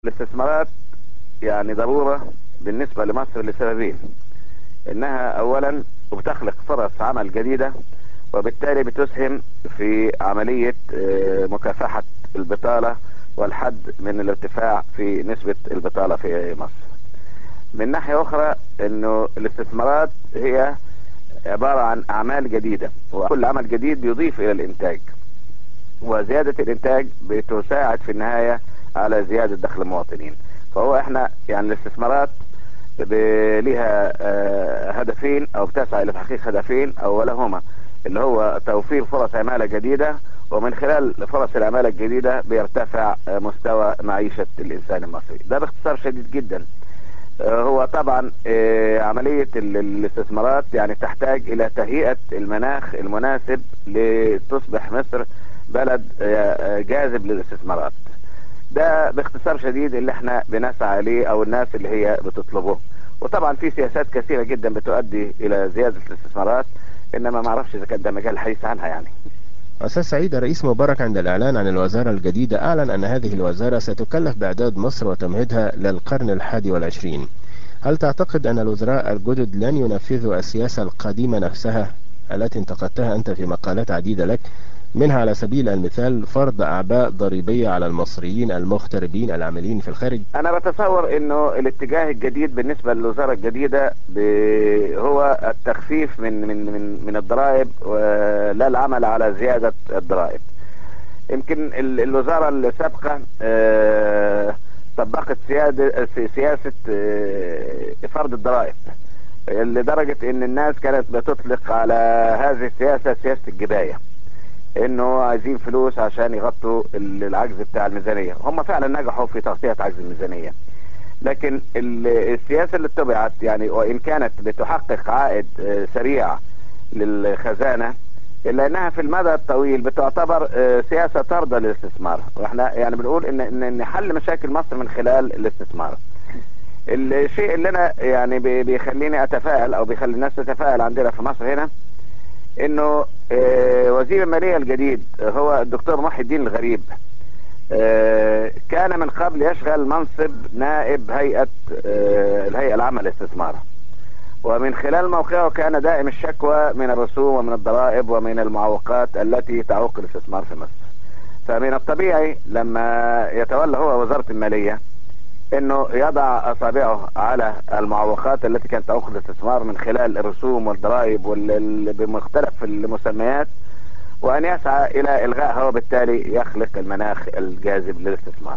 الاستثمارات يعني ضرورة بالنسبة لمصر لسببين انها اولا بتخلق فرص عمل جديدة وبالتالي بتسهم في عملية آه، مكافحة البطالة والحد من الارتفاع في نسبة البطالة في مصر من ناحية اخرى انه الاستثمارات هي عبارة عن اعمال جديدة وكل عمل جديد بيضيف الى الانتاج وزيادة الانتاج بتساعد في النهاية على زيادة دخل المواطنين فهو احنا يعني الاستثمارات ليها آه، هدفين او بتسعى الى تحقيق هدفين اولهما اللي هو توفير فرص عمالة جديدة ومن خلال فرص العمالة الجديدة بيرتفع آه، مستوى معيشة الانسان المصري ده باختصار شديد جدا آه، هو طبعا عملية الاستثمارات يعني تحتاج الى تهيئة المناخ المناسب لتصبح مصر بلد جاذب للاستثمارات ده باختصار شديد اللي احنا بنسعى اليه او الناس اللي هي بتطلبه وطبعا في سياسات كثيرة جدا بتؤدي الى زيادة الاستثمارات انما ما اعرفش اذا كان ده مجال حديث عنها يعني أستاذ سعيد الرئيس مبارك عند الإعلان عن الوزارة الجديدة أعلن أن هذه الوزارة ستكلف بإعداد مصر وتمهيدها للقرن الحادي والعشرين هل تعتقد أن الوزراء الجدد لن ينفذوا السياسة القديمة نفسها التي انتقدتها أنت في مقالات عديدة لك منها على سبيل المثال فرض أعباء ضريبية على المصريين المغتربين العاملين في الخارج أنا بتصور أنه الاتجاه الجديد بالنسبة للوزارة الجديدة هو التخفيف من من من من الضرائب ولا العمل على زيادة الضرائب يمكن الوزارة السابقة آه، طبقت سيادة سياسة آه، فرض الضرائب لدرجة ان الناس كانت بتطلق على هذه السياسة سياسة الجباية انه عايزين فلوس عشان يغطوا العجز بتاع الميزانية هم فعلا نجحوا في تغطية عجز الميزانية لكن السياسة اللي اتبعت يعني وان كانت بتحقق عائد آه، سريع للخزانة الا انها في المدى الطويل بتعتبر آه، سياسة طاردة للاستثمار واحنا يعني بنقول ان ان حل مشاكل مصر من خلال الاستثمار الشيء اللي انا يعني بيخليني اتفائل او بيخلي الناس تتفائل عندنا في مصر هنا انه آه، وزير المالية الجديد هو الدكتور محي الدين الغريب آه، كان من قبل يشغل منصب نائب هيئة آه، الهيئة العامة للاستثمار ومن خلال موقعه كان دائم الشكوى من الرسوم ومن الضرائب ومن المعوقات التي تعوق الاستثمار في مصر فمن الطبيعي لما يتولى هو وزارة المالية انه يضع اصابعه على المعوقات التي كانت تأخذ الاستثمار من خلال الرسوم والضرائب بمختلف المسميات وان يسعى الى الغائها وبالتالي يخلق المناخ الجاذب للاستثمار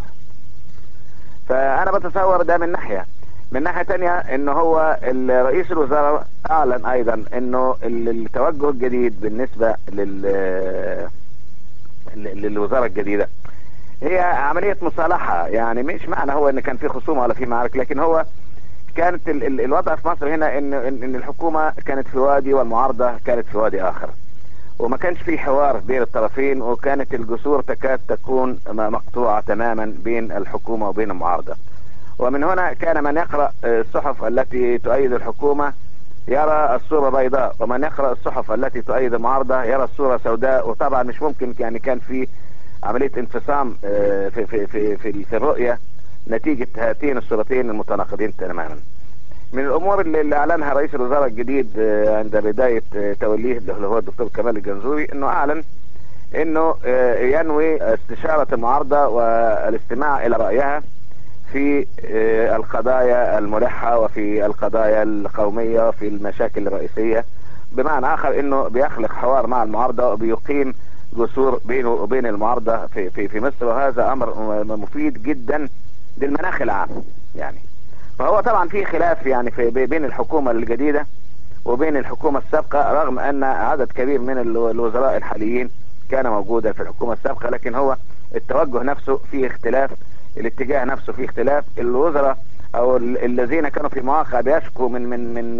فانا بتصور ده من ناحية من ناحية تانية انه هو رئيس الوزراء اعلن ايضا انه التوجه الجديد بالنسبة لل للوزارة الجديدة هي عملية مصالحة يعني مش معنى هو ان كان في خصومة ولا في معارك لكن هو كانت ال ال الوضع في مصر هنا ان, إن الحكومة كانت في وادي والمعارضة كانت في وادي اخر وما كانش في حوار بين الطرفين وكانت الجسور تكاد تكون مقطوعة تماما بين الحكومة وبين المعارضة ومن هنا كان من يقرأ الصحف التي تؤيد الحكومة يرى الصورة بيضاء ومن يقرأ الصحف التي تؤيد المعارضة يرى الصورة سوداء وطبعا مش ممكن يعني كان في عملية انفصام آه، في, في, في, في, في الرؤية نتيجة هاتين الصورتين المتناقضين تماما من الامور اللي اعلنها رئيس الوزراء الجديد آه، عند بداية آه، توليه اللي هو الدكتور كمال الجنزوري انه اعلن انه ينوي استشارة المعارضة والاستماع الى رأيها في القضايا الملحة وفي القضايا القومية وفي المشاكل الرئيسية بمعنى اخر انه بيخلق حوار مع المعارضة وبيقيم جسور بينه وبين المعارضة في, في, في مصر وهذا امر مفيد جدا للمناخ العام يعني فهو طبعا في خلاف يعني في بين الحكومة الجديدة وبين الحكومة السابقة رغم ان عدد كبير من الوزراء الحاليين كان موجودا في الحكومة السابقة لكن هو التوجه نفسه فيه اختلاف الاتجاه نفسه فيه اختلاف الوزراء او الذين كانوا في مواقع بيشكوا من من من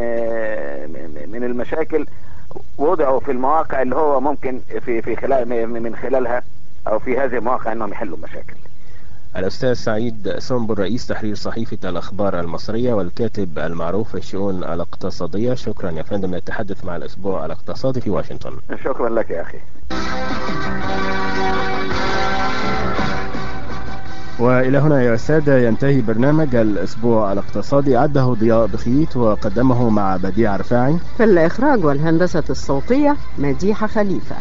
من المشاكل وضعوا في المواقع اللي هو ممكن في في خلال من خلالها او في هذه المواقع انهم يحلوا مشاكل الأستاذ سعيد سنبل رئيس تحرير صحيفة الأخبار المصرية والكاتب المعروف في الشؤون الاقتصادية شكرا يا فندم نتحدث مع الأسبوع الاقتصادي في واشنطن شكرا لك يا أخي وإلى هنا يا السادة ينتهي برنامج الأسبوع الاقتصادي عده ضياء بخيت وقدمه مع بديع رفاعي في الإخراج والهندسة الصوتية مديحة خليفة